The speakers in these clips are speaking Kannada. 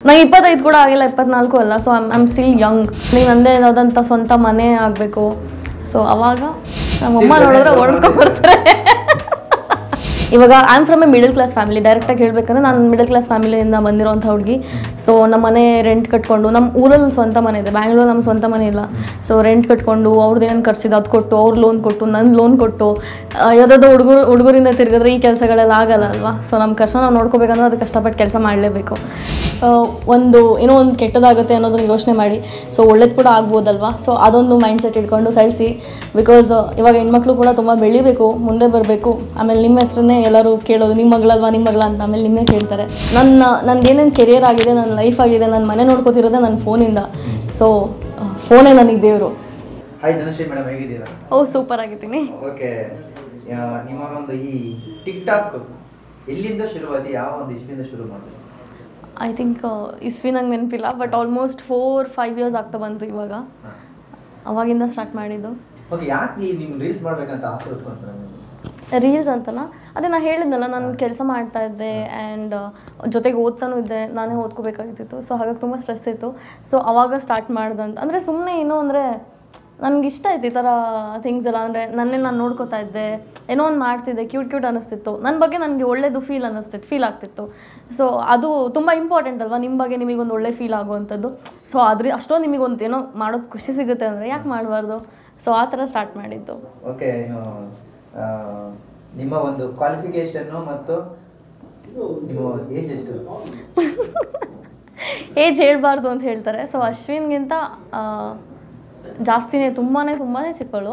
ನಂಗೆ ಇಪ್ಪತ್ತೈದು ಕೂಡ ಆಗಿಲ್ಲ ಇಪ್ಪತ್ನಾಲ್ಕು ಅಲ್ಲ so I'm I'm still young ನೀವು ನಂದೇ ಯಾವುದಂತ ಸ್ವಂತ ಮನೆ ಆಗಬೇಕು ಸೊ ಅವಾಗ ನಮ್ಮಮ್ಮ ನೋಡಿದ್ರೆ ಓಡಿಸ್ಕೊಂಡ್ಬರ್ತಾರೆ ಇವಾಗ I am from a middle class family ಡೈರೆಕ್ಟಾಗಿ ಹೇಳ್ಬೇಕಂದ್ರೆ ನಾನು ಮಿಡಲ್ ಕ್ಲಾಸ್ ಫ್ಯಾಮಿಲಿಯಿಂದ ಬಂದಿರೋಂಥ ಹುಡುಗಿ ಸೊ ನಮ್ಮ ಮನೆ ರೆಂಟ್ ಕಟ್ಕೊಂಡು ನಮ್ಮ ಊರಲ್ಲಿ ಸ್ವಂತ ಮನೆ ಇದೆ ಬ್ಯಾಂಗ್ಳೂರ್ ನಮ್ಮ ಸ್ವಂತ ಮನೆ ಇಲ್ಲ ಸೊ ರೆಂಟ್ ಕಟ್ಕೊಂಡು ಅವ್ರದ್ದು ಏನೇನು ಖರ್ಚಿದೆ ಅದು ಕೊಟ್ಟು ಅವ್ರು ಲೋನ್ ಕೊಟ್ಟು ನನ್ನ ಲೋನ್ ಕೊಟ್ಟು ಆ, ಯಾವುದಾದ್ರು ಹುಡುಗರು ಹುಡುಗರಿಂದ ತಿರುಗಿದ್ರೆ ಈ ಕೆಲಸಗಳೆಲ್ಲ ಆಗಲ್ಲ ಅಲ್ವಾ ಸೊ ನಮ್ಮ ಖರ್ಚು ನಾವು ನೋಡ್ಕೋಬೇಕಂದ್ರೆ ಅದು ಕಷ್ಟಪಟ್ಟು ಕೆಲಸ ಮಾಡಲೇಬೇಕು ಒಂದು ಏನೋ ಒಂದು ಕೆಟ್ಟದಾಗುತ್ತೆ ಅನ್ನೋದನ್ನ ಯೋಚನೆ ಮಾಡಿ ಸೊ ಒಳ್ಳೇದು ಕೂಡ ಆಗ್ಬೋದಲ್ವಾ ಸೊ ಅದೊಂದು ಮೈಂಡ್ ಸೆಟ್ ಇಟ್ಕೊಂಡು ಕಳಿಸಿ ಬಿಕಾಸ್ ಇವಾಗ ಹೆಣ್ಮಕ್ಳು ಕೂಡ ತುಂಬ ಬೆಳಿಬೇಕು ಮುಂದೆ ಬರಬೇಕು ಆಮೇಲೆ ನಿಮ್ಮ ಹೆಸ್ರನ್ನೇ ಎಲ್ಲರೂ ಕೇಳೋದು ನಿಮ್ಮ ಮಗಳಲ್ವಾ ನಿಮ್ಮ ಮಗಳ ಅಂತ ಆಮೇಲೆ ನಿಮ್ಮೇ ಕೇಳ್ತಾರೆ ನನ್ನ ನಂದು ಏನೇನು ಕೆರಿಯರ್ ಆಗಿದೆ ನನ್ನ ಲೈಫ್ ಆಗಿದೆ ನನ್ನ ಮನೆ ನೋಡ್ಕೋತಿರೋದೇ ನನ್ನ ಫೋನಿಂದ ಸೊ ಫೋನೇ ನನಗೆ ದೇವರು ಹಾಯ್ ಧನುಶ್ರೀ ಮೇಡಮ್ ಹೇಗಿದ್ದೀರಾ ಓ ಸೂಪರ್ ಆಗಿದ್ದೀನಿ ಓಕೆ ನಿಮ್ಮ ಒಂದು ಈ ಟಿಕ್ ಟಾಕ್ ಎಲ್ಲಿಂದ ಶುರುವಾತಿ ಯಾವ ಒಂದು ಇಸ್ವಿಯಿಂದ ಶುರು ಮಾಡಿದ್ರಿ ಐ ಥಿಂಕ್ ಇಸ್ವಿ ನಂಗೆ ನೆನಪಿಲ್ಲ but almost four five years ಆಗ್ತಾ ಬಂತು ಇವಾಗ ಅವಾಗಿಂದ ಸ್ಟಾರ್ಟ್ ಮಾಡಿದ್ದು ಓಕೆ ಯಾಕೆ ನಿಮ್ ರೀಲ್ಸ್ ಮಾಡ್ಬೇಕಂತ ಆಸೆ ಉಟ್ಕೊಂಡ್ರೆ ರೀಲ್ಸ್ ಅಂತನಾ ಅದೇ ನಾನು ಹೇಳಿದ್ನಲ್ಲ ನಾನು ಕೆಲಸ ಮಾಡ್ತಾ ಇದ್ದೆ ಆ್ಯಂಡ್ ಜೊತೆಗೆ ಓದ್ತಾನೂ ಇದ್ದೆ ನಾನೇ ಓದ್ಕೋಬೇಕಾಗಿತ್ತು ಸೊ ಹಾಗಾಗಿ ತುಂಬ ಸ್ಟ್ರೆಸ್ ಇತ್ತು ಸೊ ಅವಾಗ ಸ್ಟಾರ್ಟ್ ಮಾಡ್ದಂತ ಅಂದರೆ ಸುಮ್ಮನೆ ಏನೋ ಅಂದರೆ ನನಗೆ ಇಷ್ಟ ಆಯ್ತು ಈ ಥರ ಥಿಂಗ್ಸ್ ಎಲ್ಲ ಅಂದರೆ ನನ್ನೇ ನಾನು ನೋಡ್ಕೋತಾ ಇದ್ದೆ ಏನೋ ಒಂದು ಮಾಡ್ತಿದ್ದೆ ಕ್ಯೂಟ್ ಕ್ಯೂಟ್ ಅನ್ನಿಸ್ತಿತ್ತು ನನ್ನ ಬಗ್ಗೆ ನನಗೆ ಒಳ್ಳೇದು ಫೀಲ್ ಅನ್ನಿಸ್ತಿತ್ತು ಫೀಲ್ ಆಗ್ತಿತ್ತು ಸೊ ಅದು ತುಂಬ ಇಂಪಾರ್ಟೆಂಟ್ ಅಲ್ವಾ ನಿಮ್ಮ ಬಗ್ಗೆ ನಿಮಗೊಂದು ಒಳ್ಳೆ ಫೀಲ್ ಆಗುವಂಥದ್ದು ಸೊ ಅದ್ರ ಅಷ್ಟೊಂದು ನಿಮಗೊಂದು ಏನೋ ಮಾಡೋದು ಖುಷಿ ಸಿಗುತ್ತೆ ಅಂದರೆ ಯಾಕೆ ಮಾಡಬಾರ್ದು ಸೊ ಆ ಥರ ಸ್ಟಾರ್ಟ್ ಮಾಡಿದ್ದು ಓಕೆ ಇನ್ನು ಆ, ನಿಮ್ಮ ಒಂದು ಕ್ವಾಲಿಫಿಕೇಶನ್ ಮತ್ತು ನಿಮ್ಮ ಏಜ್ ಎಷ್ಟು ಏಜ್ ಹೇಳ್ಬಾರ್ದು ಅಂತ ಹೇಳ್ತಾರೆ ಸೊ ಅಶ್ವಿನ್ಗಿಂತ ಆ, ಜಾಸ್ತಿನೇ ತುಂಬಾ ತುಂಬಾ ಚಿಕ್ಕಳು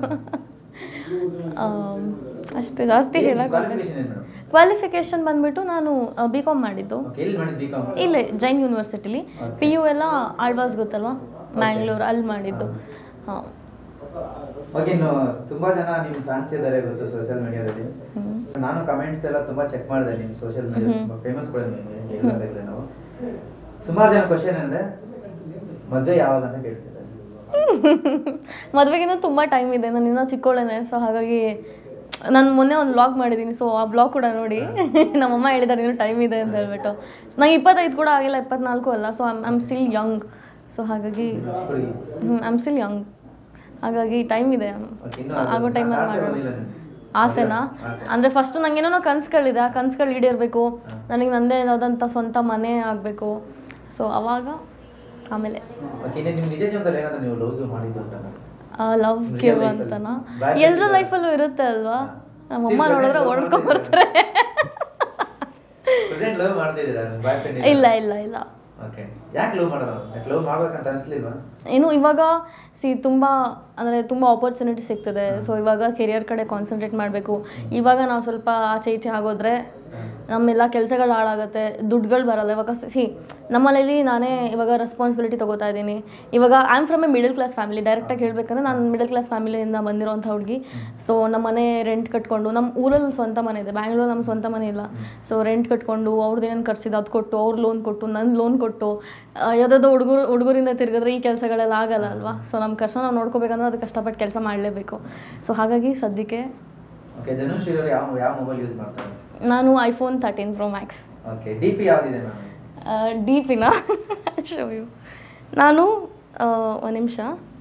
ಆಮ್, ಅಷ್ಟು ಜಾಸ್ತಿ ಹೇಳಕ್ ಕ್ವಾಲಿಫಿಕೇಶನ್ ಏನು ಮೇಡಮ್ ಕ್ವಾಲಿಫಿಕೇಶನ್ ಬಂದ್ಬಿಟ್ಟು ನಾನು ಬಿ ಕಾಮ್ ಮಾಡಿದ್ದು ಓಕೆ ಎಲ್ಲಿ ಮಾಡಿದ್ದು ಬಿ ಕಾಮ್ ಇಲ್ಲೇ ಜೈನ್ ಯೂನಿವರ್ಸಿಟಿಲಿ Okay. ಪಿ ಯು ಎಲ್ಲ ಆಳ್ವಾಸ್ ಗೊತ್ತಲ್ವಾ ಮ್ಯಾಂಗ್ಳೂರ್ ಅಲ್ಲಿ ಮಾಡಿದ್ದು ಹಾಂ ಓಕೆ ಇನ್ನು ತುಂಬಾ ಜನ ನಿಮ್ ಫ್ಯಾನ್ಸ್ ಇದ್ದಾರೆ ಗೊತ್ತು ಸೋಷಿಯಲ್ ಮೀಡಿಯಾದಲ್ಲಿ ನಾನು ಕಮೆಂಟ್ಸ್ ಎಲ್ಲ ತುಂಬಾ ಚೆಕ್ ಮಾಡಿದೆ ನಿಮ್ ಸೋಷಿಯಲ್ ಮೀಡಿಯಾ ಹ್ಮ್. ತುಂಬಾ ಫೇಮಸ್ ಕೂಡ ನಿಮಗೆ ನಾವು ಸುಮಾರು ಜನ ಕ್ವಶನ್ ಅಂದ್ರೆ ಮದ್ವೆ ಯಾವಾಗ ಅಂತ ಕೇಳ್ತಿದ್ದಾರೆ ಮದುವೆಗಿನ್ನೂ ತುಂಬ ಟೈಮ್ ಇದೆ ನಾನು ಇನ್ನೂ ಚಿಕ್ಕವಳೇನೆ ಸೊ ಹಾಗಾಗಿ ನಾನು ಮೊನ್ನೆ ಒಂದು ಬ್ಲಾಗ್ ಮಾಡಿದ್ದೀನಿ ಸೊ ಆ ಬ್ಲಾಗ್ ಕೂಡ ನೋಡಿ ನಮ್ಮಮ್ಮ ಹೇಳಿದ್ದಾರೆ ಇನ್ನೂ ಟೈಮ್ ಇದೆ ಅಂತ ಹೇಳ್ಬಿಟ್ಟು ನಂಗೆ ಇಪ್ಪತ್ತೈದು ಕೂಡ ಆಗಿಲ್ಲ ಇಪ್ಪತ್ನಾಲ್ಕು ಅಲ್ಲ so I'm I'm still young so ಹಾಗಾಗಿ ಹುಡುಗಿ. ಹ್ಞೂ ಐಮ್ ಸ್ಟಿಲ್ ಯಂಗ್ ಹಾಗಾಗಿ ಟೈಮ್ ಇದೆ Okay, ಇನ್ನೂ ಅದು ಆಗೋ ಟೈಮಲ್ಲಿ ಆಸೆ ಮಾಡೋಣ ಬಂದಿಲ್ಲ ನಿಮ್ಗೆ? ಆಸೆನಾ ಆಸೆ. ಅಂದರೆ ಫಸ್ಟ್ ನಂಗೇನೋ ಕನ್ಸುಗಳಿದೆ ಆ ಕನ್ಸುಗಳು ಈಡೇರಬೇಕು ನನಗೆ ನಂದೇ ಯಾವುದಂಥ ಸ್ವಂತ ಮನೆ ಆಗಬೇಕು ಸೊ ಅವಾಗ ಆಮೇಲೆ ಓಕೆ ಇನ್ನು ನಿಮ್ ನಿಜ ಜೀವನದಲ್ಲಿ ಏನಾದ್ರು ನೀವು ಲವ್ ಮಾಡಿದ್ದು ಅಂತ ಲವ್ Real ಕ್ಯೂ life ಅಲ್ಲಿ. ಅಂತನಾ Bad ಎಲ್ಲರ life ಲೈಫಲ್ಲೂ ಇರುತ್ತೆ ಅಲ್ವಾ ನಮ್ಮಮ್ಮ Still ನೋಡಿದ್ರೆ present love ಓಡಿಸ್ಕೊಂಡ್ ಮಾಡ್ತಿದ್ದೀರಾ? ಬರ್ತಾರೆ ಪ್ರೆಸೆಂಟ್ ಲವ್ ಮಾಡ್ತಿದ್ದೀರಾ ಬಾಯ್ ಫ್ರೆಂಡ್ ಇಲ್ಲ ಇಲ್ಲ ಇಲ್ಲ ಓಕೆ ಯಾಕೆ ಲವ್ ಮಾಡೋದು ಯಾಕೆ ಲವ್ ಮಾಡ್ಬೇಕಂತ ಅನ್ಸ್ಲಿಲ್ವಾ ಏನು ಇವಾಗ ಸಿ ತುಂಬ ಅಂದರೆ ತುಂಬ ಆಪರ್ಚುನಿಟಿ ಸಿಗ್ತದೆ ಸೊ ಇವಾಗ ಕೆರಿಯರ್ ಕಡೆ ಕಾನ್ಸಂಟ್ರೇಟ್ ಮಾಡಬೇಕು ಇವಾಗ ನಾವು ಸ್ವಲ್ಪ ಆಚೆ ಈಚೆ ಆಗೋದ್ರೆ ನಮ್ಮೆಲ್ಲ ಕೆಲಸಗಳು ಹಾಳಾಗುತ್ತೆ ದುಡ್ಡುಗಳು ಬರಲ್ಲ ಇವಾಗ ಸಿ ನಮ್ಮನೇಲಿ ನಾನೇ ಇವಾಗ ರೆಸ್ಪಾನ್ಸಿಬಿಲಿಟಿ ತೊಗೋತಾ ಇದ್ದೀನಿ ಇವಾಗ I am from a middle class family ಡೈರೆಕ್ಟಾಗಿ ಹೇಳ್ಬೇಕಂದ್ರೆ ನಾನು ಮಿಡಲ್ ಕ್ಲಾಸ್ ಫ್ಯಾಮಿಲಿಯಿಂದ ಬಂದಿರೋಂಥ ಹುಡುಗಿ ಸೊ ನಮ್ಮ ಮನೆ ರೆಂಟ್ ಕಟ್ಕೊಂಡು ನಮ್ಮ ಊರಲ್ಲಿ ಸ್ವಂತ ಮನೆ ಇದೆ ಬ್ಯಾಂಗ್ಳೂರ್ ನಮ್ಮ ಸ್ವಂತ ಮನೆ ಇಲ್ಲ ಸೊ ರೆಂಟ್ ಕಟ್ಕೊಂಡು ಅವ್ರದ್ದು ಏನೇನು ಖರ್ಚಿದೆ ಅದು ಕೊಟ್ಟು ಅವ್ರು ಲೋನ್ ಕೊಟ್ಟು ನನ್ನ ಲೋನ್ ಕೊಟ್ಟು ಆ, ಯಾವುದಾದ್ರು ಹುಡುಗರು ಹುಡುಗರಿಂದ ತಿರುಗಿದ್ರೆ ಈ ಕೆಲಸಗಳೆಲ್ಲ ಆಗಲ್ಲ ಅಲ್ವಾ ಸೊ ನಮ್ಮ ಖರ್ಚು ನಾವು ನೋಡ್ಕೋಬೇಕಂದ್ರೆ ಅದು ಕಷ್ಟಪಟ್ಟು ಕೆಲಸ ಮಾಡಲೇಬೇಕು ಸೊ ಹಾಗಾಗಿ ಸದ್ಯಕ್ಕೆ ಓಕೆ ಧನುಷ್ ಇರೋರು ಯಾವ ಯಾವ ಮೊಬೈಲ್ ಯೂಸ್ ಮಾಡ್ತಾರೆ ನಾನು iPhone thirteen pro max okay D P ಯಾವ್ದಿದೆ ಮ್ಯಾಮ್ ಡಿ ಪಿನ ಶೋ ಯು ನಾನು ಒಂದು ನಿಮಿಷ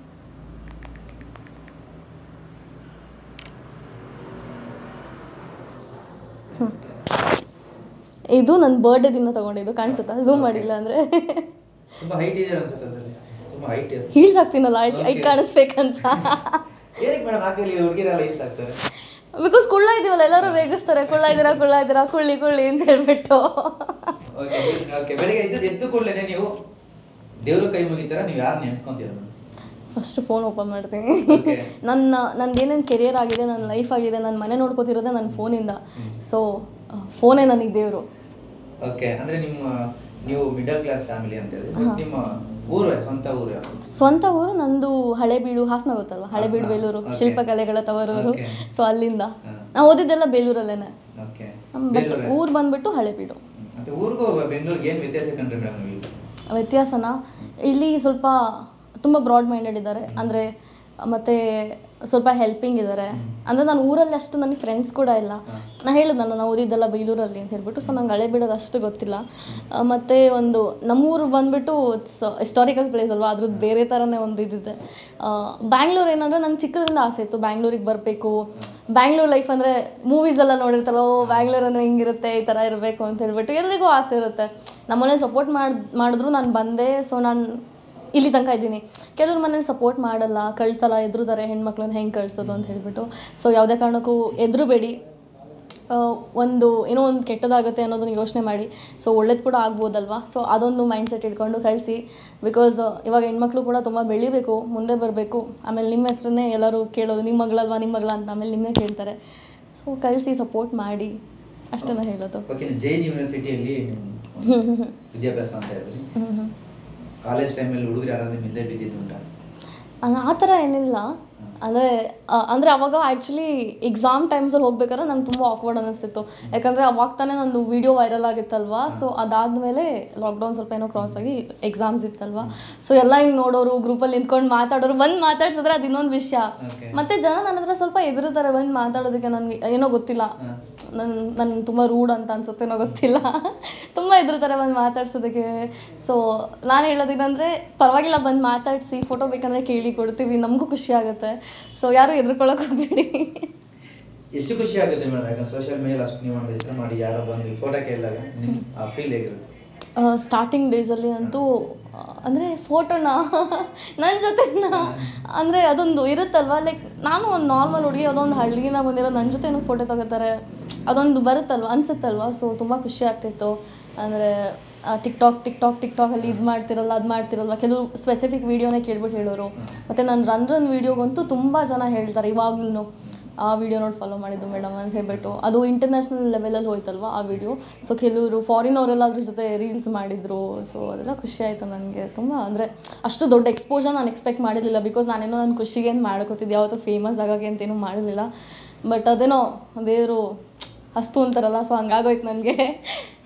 ಹ್ಮ್. ಇದು ನನ್ನ ಬರ್ಡೇ ದಿನ ತಗೊಂಡಿದ್ದು ಕಾಣಿಸುತ್ತಾ ಝೂಮ್ ಮಾಡಿಲ್ಲ ಅಂದರೆ ತುಂಬಾ ಹೈಟ್ ಇದೆ ಅನ್ಸುತ್ತೆ ಅದರಲ್ಲಿ ತುಂಬಾ ಹೈಟ್ ಇದೆ ಹೀಲ್ಸ್ ಹಾಕ್ತೀನಲ್ಲ ಐಟ್ Okay. ಕಾಣಿಸ್ಬೇಕಂತ ಏನಕ್ಕೆ ಮೇಡಮ್ ಆಕ್ಚುಲಿ ಹುಡುಗಿರೆಲ್ಲ ಹೀಲ್ಸ್ ಆಗ್ತಾರೆ ಬಿಕಾಸ್ ಕುಳ್ಳ ಇದೀವಲ್ಲ ಎಲ್ಲರೂ ರೇಗಿಸ್ತಾರೆ ಕುಳ್ಳ ಇದ್ದೀರಾ ಕುಳ್ಳ ಇದ್ದೀರಾ ಕುಳ್ಳಿ ಕುಳ್ಳಿ ಅಂತ ಹೇಳ್ಬಿಟ್ಟು ಓಕೆ ಓಕೆ ಬೆಳಿಗ್ಗೆ ಎದ್ದು ಎದ್ದು ಕೂಡಲೇ ನೀವು ದೇವ್ರ ಕೈ ಮುಗಿತಾರ ನೀವು ಯಾರು ನೆನ್ಸ್ಕೊಂತೀರ ಫಸ್ಟ್ ಫೋನ್ ಓಪನ್ ಮಾಡ್ತೀನಿ Okay. ನನ್ನ ನಂದು ಏನೇನು ಕೆರಿಯರ್ ಆಗಿದೆ ನನ್ನ ಲೈಫ್ ಆಗಿದೆ ನನ್ನ ಮನೆ ನೋಡ್ಕೋತಿರೋದೇ ನನ್ನ ಫೋನಿಂದ ಸೊ ಫೋನೇ ನನಗೆ ದೇವರು ಓಕೆ ಅಂದ್ರೆ ನಿಮ್ಮ ನೀವು ಮಿಡಲ್ ಕ್ಲಾಸ್ ಫ್ಯಾಮಿಲಿ ಅಂತ ಹೇಳಿದ್ರೆ ನಿಮ್ಮ ಊರು ಸ್ವಂತ ಊರು ಯಾವುದು ಸ್ವಂತ ಊರು ನಂದು ಹಳೆಬೀಡು ಹಾಸನ ಗೊತ್ತಲ್ವಾ ಹಳೆಬೀಡು ಹಾಸನ. ಬೇಲೂರು Okay. ಶಿಲ್ಪಕಲೆಗಳ ತವರೂರು Okay. ಸೊ ಅಲ್ಲಿಂದ ಹಾ. ನಾವು ಓದಿದ್ದೆಲ್ಲ ಬೇಲೂರಲ್ಲೇನೆ ಓಕೆ ಬಟ್ ಊರು ಬಂದ್ಬಿಟ್ಟು ಹಳೆಬೀಡು ಮತ್ತೆ ಊರಿಗೂ ಬೆಂಗಳೂರಿಗೆ ಏನು ವ್ಯತ್ಯಾಸ ಕಂಡ್ರಿ ಮೇಡಮ್ ನೀವು ವ್ಯತ್ಯಾಸನ ಇಲ್ಲಿ ಸ್ವಲ್ಪ ತುಂಬ ಬ್ರಾಡ್ ಮೈಂಡೆಡ್ ಇದ್ದಾರೆ ಅಂದರೆ ಮತ್ತು ಸ್ವಲ್ಪ ಹೆಲ್ಪಿಂಗ್ ಇದ್ದಾರೆ ಅಂದರೆ ನಾನು ಊರಲ್ಲಿ ಅಷ್ಟು ನನಗೆ ಫ್ರೆಂಡ್ಸ್ ಕೂಡ ಇಲ್ಲ ನಾ ಹೇಳಿದ್ನಲ್ಲ ನಾನು ಓದಿದ್ದೆಲ್ಲ ಬೈಲೂರಲ್ಲಿ ಅಂತ ಹೇಳ್ಬಿಟ್ಟು ಸೊ ನಂಗೆ ಹಳೆ ಬಿಡೋದು ಅಷ್ಟು ಗೊತ್ತಿಲ್ಲ ಆ, ಮತ್ತೆ ಒಂದು ನಮ್ಮೂರು ಬಂದ್ಬಿಟ್ಟು ಇಟ್ಸ್ ಹಿಸ್ಟಾರಿಕಲ್ ಪ್ಲೇಸ್ ಅಲ್ವಾ ಅದ್ರದ್ದು ಬೇರೆ ಥರನೇ ಒಂದು ಇದಿದೆ ಬ್ಯಾಂಗ್ಳೂರ್ ಏನಂದ್ರೆ ನಂಗೆ ಚಿಕ್ಕದ್ರಿಂದ ಆಸೆ ಇತ್ತು ಬ್ಯಾಂಗ್ಳೂರಿಗೆ ಬರಬೇಕು ಬ್ಯಾಂಗ್ಳೂರ್ ಲೈಫ್ ಅಂದರೆ ಮೂವೀಸೆಲ್ಲ ನೋಡಿರ್ತಾರೋ ಬ್ಯಾಂಗ್ಳೂರ್ ಅಂದರೆ ಹಿಂಗಿರುತ್ತೆ ಈ ಥರ ಇರಬೇಕು ಅಂತ ಹೇಳ್ಬಿಟ್ಟು ಎಲ್ರಿಗೂ ಆಸೆ ಇರುತ್ತೆ ನಮ್ಮನೆ ಸಪೋರ್ಟ್ ಮಾಡಿ ಮಾಡಿದ್ರು ನಾನು ಬಂದೆ ಸೊ ನಾನು ಇಲ್ಲಿ ತನಕ ಇದ್ದೀನಿ ಕೆಲವ್ರ ಮನೇಲಿ ಸಪೋರ್ಟ್ ಮಾಡಲ್ಲ ಕಳ್ಸಲ್ಲ ಎದುರುತಾರೆ ಹೆಣ್ಮಕ್ಳನ್ನ ಹೆಂಗೆ ಕಳ್ಸೋದು ಅಂತ ಹೇಳ್ಬಿಟ್ಟು ಸೊ ಯಾವುದೇ ಕಾರಣಕ್ಕೂ ಎದುರುಬೇಡಿ ಆ, ಒಂದು ಏನೋ ಒಂದು ಕೆಟ್ಟದಾಗುತ್ತೆ ಅನ್ನೋದನ್ನ ಯೋಚನೆ ಮಾಡಿ ಸೊ ಒಳ್ಳೇದು ಕೂಡ ಆಗ್ಬೋದಲ್ವಾ ಸೊ ಅದೊಂದು ಮೈಂಡ್ ಸೆಟ್ ಇಟ್ಕೊಂಡು ಕಳಿಸಿ ಬಿಕಾಸ್ ಇವಾಗ ಹೆಣ್ಮಕ್ಳು ಕೂಡ ತುಂಬ ಬೆಳಿಬೇಕು ಮುಂದೆ ಬರಬೇಕು ಆಮೇಲೆ ನಿಮ್ಮ ಹೆಸ್ರನ್ನೇ ಎಲ್ಲರೂ ಕೇಳೋದು ನಿಮ್ಮ ಮಗಳಲ್ವಾ ನಿಮ್ಮ ಮಗಳ ಅಂತ ಆಮೇಲೆ ನಿಮ್ಮೇ ಕೇಳ್ತಾರೆ ಸೊ ಕಳಿಸಿ ಸಪೋರ್ಟ್ ಮಾಡಿ ಅಷ್ಟನ್ನ ಹೇಳೋದು ಓಕೆ ಜೈನ್ ಯೂನಿವರ್ಸಿಟಿಯಲ್ಲಿ ವಿದ್ಯಾಭ್ಯಾಸ ಅಂತ ಹೇಳಿದ್ರಿ ಹ್ಞೂ ಹ್ಞೂ ಕಾಲೇಜ್ ಟೈಮಲ್ಲಿ ಹುಡುಗರು ಯಾರಾದ್ರೂ ಹಿಂದೆ ಬಿದ್ದಿದ್ದುಂಟಾ ಆ ಥರ ಏನಿಲ್ಲ ಅಂದರೆ ಅಂದರೆ ಅವಾಗ ಆ್ಯಕ್ಚುಲಿ ಎಕ್ಸಾಮ್ ಟೈಮ್ಸಲ್ಲಿ ಹೋಗ್ಬೇಕಾದ್ರೆ ನಂಗೆ ತುಂಬ ಆಕ್ವರ್ಡ್ ಅನ್ನಿಸ್ತಿತ್ತು ಯಾಕಂದರೆ ಅವಾಗ ತಾನೇ ನಂದು ವಿಡಿಯೋ ವೈರಲ್ ಆಗಿತ್ತಲ್ವಾ ಸೊ ಅದಾದಮೇಲೆ ಲಾಕ್ಡೌನ್ ಸ್ವಲ್ಪ ಏನೋ ಕ್ರಾಸ್ ಆಗಿ ಎಕ್ಸಾಮ್ಸ್ ಇತ್ತಲ್ವಾ ಸೊ ಎಲ್ಲ ಹಿಂಗೆ ನೋಡೋರು ಗ್ರೂಪಲ್ಲಿ ನಿಂತ್ಕೊಂಡು ಮಾತಾಡೋರು ಬಂದು ಮಾತಾಡ್ಸಿದ್ರೆ ಅದು ಇನ್ನೊಂದು ವಿಷಯ Okay. ಮತ್ತೆ ಜನ ನನ್ನ ಹತ್ರ ಸ್ವಲ್ಪ ಎದುರುತ್ತಾರೆ ಬಂದು ಮಾತಾಡೋದಕ್ಕೆ ನನಗೆ ಏನೋ ಗೊತ್ತಿಲ್ಲ ಹಾಂ ನನ್ನ ನನ್ನ ತುಂಬ ರೂಡ್ ಅಂತ ಅನ್ಸುತ್ತೇನೋ ಗೊತ್ತಿಲ್ಲ ತುಂಬ ಎದುರುತ್ತಾರೆ ಬಂದು ಮಾತಾಡ್ಸೋದಕ್ಕೆ ಸೊ ನಾನು ಹೇಳೋದೇನಂದರೆ ಪರವಾಗಿಲ್ಲ ಬಂದು ಮಾತಾಡಿಸಿ ಫೋಟೋ ಬೇಕಂದರೆ ಕೇಳಿ ಕೊಡ್ತೀವಿ ನಮಗೂ ಖುಷಿ ಆಗುತ್ತೆ ಸೊ ಯಾರು ಎದುರ್ಕೊಳ್ಳೋಕೆ ಹೋಗ್ಬೇಡಿ ಎಷ್ಟು ಖುಷಿ ಆಗುತ್ತೆ ಮೇಡಮ್ ಯಾಕಂದ್ರೆ ಸೋಷಿಯಲ್ ಮೀಡಿಯಲ್ಲಿ ಅಷ್ಟು ನೀವು ಒಂದು ಹೆಸರು ಮಾಡಿ ಯಾರೋ ಬಂದು ಫೋಟೋ ಕೇಳಿದಾಗ ನಿಮ್ ಆ ಫೀಲ್ ಹೇಗಿರುತ್ತೆ ಸ್ಟಾರ್ಟಿಂಗ್ ಡೇಸಲ್ಲಿ ಅಂತೂ ಅಂದರೆ ಫೋಟೋನ ನನ್ನ ಜೊತೆನ ಅಂದರೆ ಅದೊಂದು ಇರುತ್ತಲ್ವ ಲೈಕ್ ನಾನು ಒಂದು ನಾರ್ಮಲ್ ಹುಡುಗಿ ಅದೊಂದು ಹಳ್ಳಿಯಿಂದ ಬಂದಿರೋ ನನ್ನ ಜೊತೆನೂ ಫೋಟೋ ತಗೋತಾರೆ ಅದೊಂದು ಬರುತ್ತಲ್ವ ಅನ್ಸುತ್ತಲ್ವ ಸೊ ತುಂಬ ಖುಷಿ ಆಗ್ತಿತ್ತು ಅಂದರೆ ಟಿಕ್ಟಾಕ್ ಟಿಕ್ಟಾಕ್ ಟಿಕ್ಟಾಕಲ್ಲಿ ಇದು ಮಾಡ್ತಿರಲ್ಲ ಅದು ಮಾಡ್ತಿರಲ್ವ ಕೆಲವು ಸ್ಪೆಸಿಫಿಕ್ ವೀಡಿಯೋನೇ ಕೇಳ್ಬಿಟ್ಟು ಹೇಳೋರು ಮತ್ತು ನನ್ನ ರನ್ ರನ್ ವೀಡಿಯೋಗಂತೂ ತುಂಬ ಜನ ಹೇಳ್ತಾರೆ ಇವಾಗ್ಲೂ ಆ ವಿಡಿಯೋ ನೋಡಿ ಫಾಲೋ ಮಾಡಿದ್ದು ಮೇಡಮ್ ಅಂತ ಹೇಳ್ಬಿಟ್ಟು ಅದು ಇಂಟರ್ನ್ಯಾಷನಲ್ ಲೆವೆಲಲ್ಲಿ ಹೋಯ್ತಲ್ವ ಆ ವಿಡಿಯೋ ಸೊ ಕೆಲವರು ಫಾರಿನ್ ಅವರೆಲ್ಲ ಅದ್ರ ಜೊತೆ ರೀಲ್ಸ್ ಮಾಡಿದ್ರು ಸೊ ಅದೆಲ್ಲ ಖುಷಿ ಆಯಿತು ನನಗೆ ತುಂಬ ಅಂದರೆ ಅಷ್ಟು ದೊಡ್ಡ ಎಕ್ಸ್ಪೋಜರ್ ನಾನು ಎಕ್ಸ್ಪೆಕ್ಟ್ ಮಾಡಿರಲಿಲ್ಲ ಬಿಕಾಸ್ ನಾನೇನೋ ನನ್ನ ಖುಷಿಗೆ ಏನು ಮಾಡ್ಕೋತಿದ್ದೆ ಯಾವತ್ತೂ ಫೇಮಸ್ ಆಗೋಕ್ಕೆ ಅಂತೇನು ಮಾಡಲಿಲ್ಲ ಬಟ್ ಅದೇನೋ ದೇವರು ಹಸ್ತು ಅಂತಾರಲ್ಲ ಸೊ ಹಂಗಾಗೋಯ್ತು ನನಗೆ